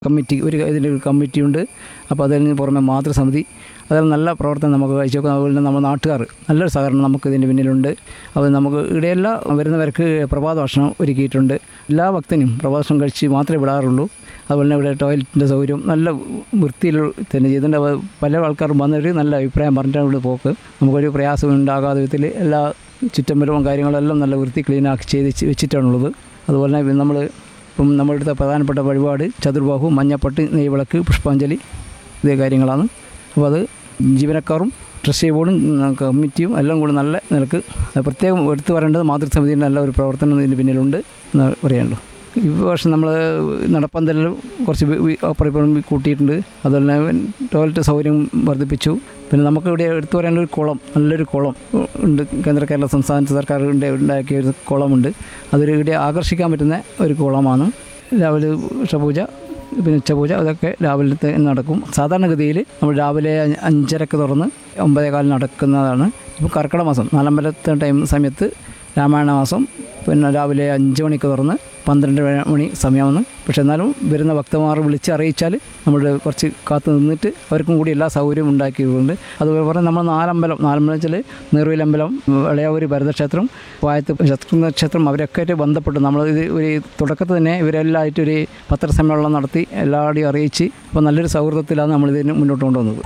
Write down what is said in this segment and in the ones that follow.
committee ഒരു ഇതിൻ്റെ ഒരു കമ്മിറ്റിയുണ്ട് അപ്പോൾ അതിന് പുറമെ മാതൃസമിതി അതെല്ലാം നല്ല പ്രവർത്തനം നമുക്ക് കാഴ്ചവെക്കും അതുപോലെ തന്നെ നമ്മുടെ നാട്ടുകാർ നല്ലൊരു സഹകരണം നമുക്ക് ഇതിൻ്റെ പിന്നിലുണ്ട് അത് നമുക്ക് ഇവിടെയെല്ലാം വരുന്നവർക്ക് പ്രഭാത ഭക്ഷണം ഒരുക്കിയിട്ടുണ്ട് എല്ലാ ഭക്തനും പ്രഭാത ഭക്ഷണം കഴിച്ച് മാത്രമേ വിടാറുള്ളൂ അതുപോലെ തന്നെ ഇവിടെ ടോയ്ലറ്റിൻ്റെ സൗകര്യം നല്ല വൃത്തിയിൽ തന്നെ ചെയ്തിട്ടുണ്ട് അപ്പോൾ പല ആൾക്കാരും വന്നൊരു നല്ല അഭിപ്രായം പറഞ്ഞിട്ടാണ് ഇവിടെ പോക്ക് നമുക്കൊരു പ്രയാസം ഉണ്ടാകാത്ത വിധത്തിൽ എല്ലാ ചുറ്റമ്പലവും കാര്യങ്ങളെല്ലാം നല്ല വൃത്തി ക്ലീനാക്കി ചെയ്ത് വെച്ച് വെച്ചിട്ടാണുള്ളത് അതുപോലെ തന്നെ നമ്മൾ ഇപ്പം നമ്മുടെ അടുത്ത പ്രധാനപ്പെട്ട വഴിപാട് ചതുർബാഹു മഞ്ഞപ്പട്ട് നെയ്വിളക്ക് പുഷ്പാഞ്ജലി ഇതേ കാര്യങ്ങളാണ് അപ്പോൾ അത് ജീവനക്കാരും ട്രസ്റ്റി ബോർഡും ഉം, കമ്മിറ്റിയും എല്ലാം കൂടി നല്ല നിലക്ക് പ്രത്യേകം എടുത്തു പറയേണ്ടത് മാതൃസമിതിയുടെ നല്ല ഒരു പ്രവർത്തനം ഇതിന് പിന്നിലുണ്ട് എന്ന് പറയാനുള്ളൂ ഈ വർഷം നമ്മൾ നടപ്പന്തലിലും കുറച്ച് വി- വി- അപ്പുറം ഇപ്പുറം കൂട്ടിയിട്ടുണ്ട് അതുപോലെ തന്നെ ടോയ്ലറ്റ് സൗകര്യം വർദ്ധിപ്പിച്ചു പിന്നെ നമുക്ക് ഇവിടെ എടുത്തു പറയാനുള്ള ഒരു കുളം നല്ലൊരു കുളം ഉണ്ട് കേന്ദ്ര കേരള സംസ്ഥാന സർക്കാരിൻ്റെ ഉണ്ടാക്കിയ ഒരു കുളമുണ്ട് അതൊരു ഇവിടെ ആകർഷിക്കാൻ പറ്റുന്ന ഒരു കുളമാണ് രാവിലെ ഉഷപൂജ പിന്നെ ഉച്ചപൂജ അതൊക്കെ രാവിലത്തെ നടക്കും സാധാരണഗതിയിൽ നമ്മൾ രാവിലെ അഞ്ച് അഞ്ചരക്ക് തുറന്ന് ഒമ്പതേകാലിന് നടക്കുന്നതാണ് ഇപ്പോൾ കർക്കിടക മാസം നാലമ്പലത്തെ ടൈം സമയത്ത് രാമായണ മാസം പിന്നെ രാവിലെ അഞ്ച് മണിക്ക് തുറന്ന് പന്ത്രണ്ട് മണി സമയമാണ് പക്ഷെ എന്നാലും വരുന്ന ഭക്തന്മാർ വിളിച്ച് അറിയിച്ചാൽ നമ്മൾ കുറച്ച് കാത്തു നിന്നിട്ട് അവർക്കും കൂടി എല്ലാ സൗകര്യവും ഉണ്ടാക്കിയിട്ടുണ്ട് അതുപോലെ പറഞ്ഞാൽ നമ്മൾ നാലമ്പലം നാലമ്പലം വെച്ചാൽ നെറുവിലമ്പലം ഇളയാവൂർ ഭരതക്ഷേത്രം വായത്ത് ശത്രുഘ്ന ക്ഷേത്രം അവരൊക്കെ ആയിട്ട് ബന്ധപ്പെട്ട് നമ്മൾ ഇത് ഒരു തുടക്കത്തിൽ തന്നെ ഇവരെല്ലാം ആയിട്ട് ഒരു പത്രസമ്മേളനം നടത്തി എല്ലാവരുടെയും അറിയിച്ച് അപ്പോൾ നല്ലൊരു സൗഹൃദത്തിലാണ് നമ്മളിതിന് മുന്നോട്ട് കൊണ്ടുവന്നത്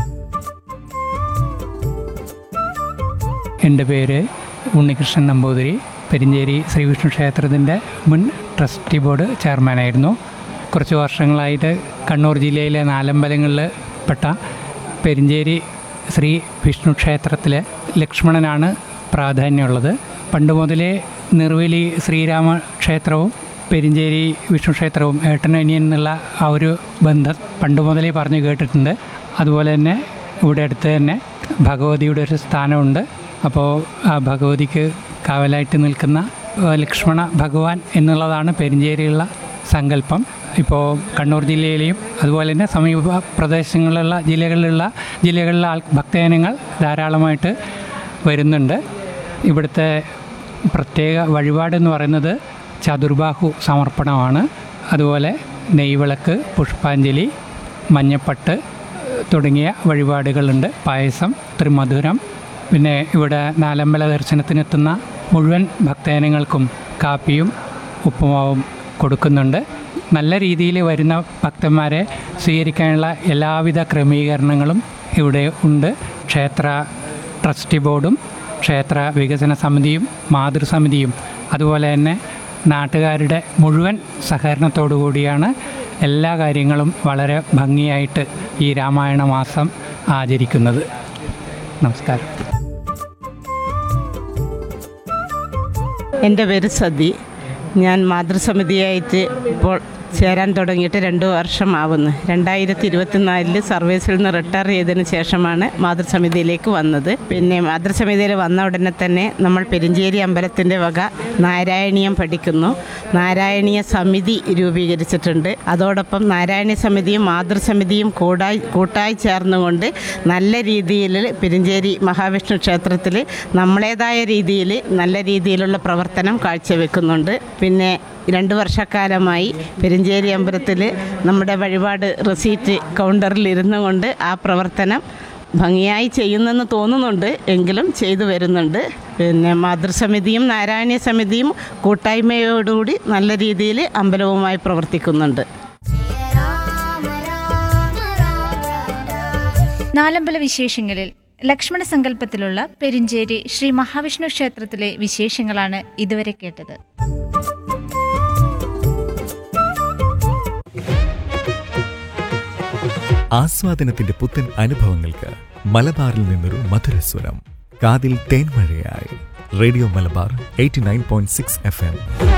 എൻ്റെ പേര് ഉണ്ണികൃഷ്ണൻ നമ്പൂതിരി പെരിഞ്ചേരി ശ്രീവിഷ്ണു ക്ഷേത്രത്തിൻ്റെ മുൻ ട്രസ്റ്റി ബോർഡ് ചെയർമാനായിരുന്നു കുറച്ച് വർഷങ്ങളായിട്ട് കണ്ണൂർ ജില്ലയിലെ നാലമ്പലങ്ങളിൽ പെട്ട പെരിഞ്ചേരി ശ്രീ വിഷ്ണു ക്ഷേത്രത്തിലെ ലക്ഷ്മണനാണ് പ്രാധാന്യമുള്ളത് പണ്ട് മുതലേ നിർവേലി ശ്രീരാമ ക്ഷേത്രവും പെരിഞ്ചേരി വിഷ്ണു ക്ഷേത്രവും ഏട്ടനനിയൻ എന്നുള്ള ആ ഒരു ബന്ധം പണ്ട് മുതലേ പറഞ്ഞു കേട്ടിട്ടുണ്ട് അതുപോലെ തന്നെ ഇവിടെ അടുത്ത് തന്നെ ഭഗവതിയുടെ ഒരു സ്ഥാനമുണ്ട് അപ്പോൾ ആ ഭഗവതിക്ക് കാവലായിട്ട് നിൽക്കുന്ന ആ, ലക്ഷ്മണ ഭഗവാൻ എന്നുള്ളതാണ് പെരിഞ്ചേരിയുള്ള സങ്കല്പം ഇപ്പോൾ കണ്ണൂർ ജില്ലയിലെയും അതുപോലെ തന്നെ സമീപ പ്രദേശങ്ങളിലുള്ള ജില്ലകളിലുള്ള ജില്ലകളിലെ ആൾ ഭക്തജനങ്ങൾ ധാരാളമായിട്ട് വരുന്നുണ്ട് ഇവിടുത്തെ പ്രത്യേക വഴിപാടെന്ന് പറയുന്നത് ചതുർബാഹു സമർപ്പണമാണ് അതുപോലെ നെയ്വിളക്ക് പുഷ്പാഞ്ജലി മഞ്ഞപ്പട്ട് തുടങ്ങിയ വഴിപാടുകളുണ്ട് പായസം ത്രിമധുരം പിന്നെ ഇവിടെ നാലമ്പല ദർശനത്തിനെത്തുന്ന മുഴുവൻ ഭക്തജനങ്ങൾക്കും കാപ്പിയും ഉപ്പുമാവും കൊടുക്കുന്നുണ്ട് നല്ല രീതിയിൽ വരുന്ന ഭക്തന്മാരെ സ്വീകരിക്കാനുള്ള എല്ലാവിധ ക്രമീകരണങ്ങളും ഇവിടെ ഉണ്ട് ക്ഷേത്ര ട്രസ്റ്റി ബോർഡും ക്ഷേത്ര വികസന സമിതിയും മാതൃസമിതിയും അതുപോലെ തന്നെ നാട്ടുകാരുടെ മുഴുവൻ സഹകരണത്തോടു കൂടിയാണ് എല്ലാ കാര്യങ്ങളും വളരെ ഭംഗിയായിട്ട് ഈ രാമായണ മാസം ആചരിക്കുന്നത് നമസ്കാരം എൻ്റെ പേര് സതി ഞാൻ മാതൃസമിതിയായിട്ട് ഇപ്പോൾ ചേരാൻ തുടങ്ങിയിട്ട് രണ്ട് വർഷമാവുന്നു രണ്ടായിരത്തി ഇരുപത്തിനാലില് സർവീസിൽ നിന്ന് റിട്ടയർ ചെയ്തതിന് ശേഷമാണ് മാതൃസമിതിയിലേക്ക് വന്നത് പിന്നെ മാതൃസമിതിയിൽ വന്ന ഉടനെ തന്നെ നമ്മൾ പെരിഞ്ചേരി അമ്പലത്തിൻ്റെ വക നാരായണീയം പഠിക്കുന്നു നാരായണീയ സമിതി രൂപീകരിച്ചിട്ടുണ്ട് അതോടൊപ്പം നാരായണീയ സമിതിയും മാതൃസമിതിയും കൂടായി കൂട്ടായി ചേർന്നുകൊണ്ട് നല്ല രീതിയിൽ പെരിഞ്ചേരി മഹാവിഷ്ണു ക്ഷേത്രത്തിൽ നമ്മളേതായ രീതിയിൽ നല്ല രീതിയിലുള്ള പ്രവർത്തനം കാഴ്ചവെക്കുന്നുണ്ട് പിന്നെ രണ്ട് വർഷക്കാലമായി പെരിഞ്ചേരി അമ്പലത്തിൽ നമ്മുടെ വഴിപാട് റെസീറ്റ് കൗണ്ടറിൽ ഇരുന്നു കൊണ്ട് ആ പ്രവർത്തനം ഭംഗിയായി ചെയ്യുന്നെന്ന് തോന്നുന്നുണ്ട് എങ്കിലും ചെയ്തു വരുന്നുണ്ട് പിന്നെ മാതൃസമിതിയും നാരായണീയ സമിതിയും കൂട്ടായ്മയോടുകൂടി നല്ല രീതിയിൽ അമ്പലവുമായി പ്രവർത്തിക്കുന്നുണ്ട് നാലമ്പല വിശേഷങ്ങളിൽ ലക്ഷ്മണ സങ്കല്പത്തിലുള്ള പെരിഞ്ചേരി ശ്രീ മഹാവിഷ്ണു ക്ഷേത്രത്തിലെ വിശേഷങ്ങളാണ് ഇതുവരെ കേട്ടത് ആസ്വാദനത്തിന്റെ പുത്തൻ അനുഭവങ്ങൾക്ക് മലബാറിൽ നിന്നൊരു മധുരസ്വരം കാതിൽ തേൻമഴയായി radio Malabar eighty nine point six FM M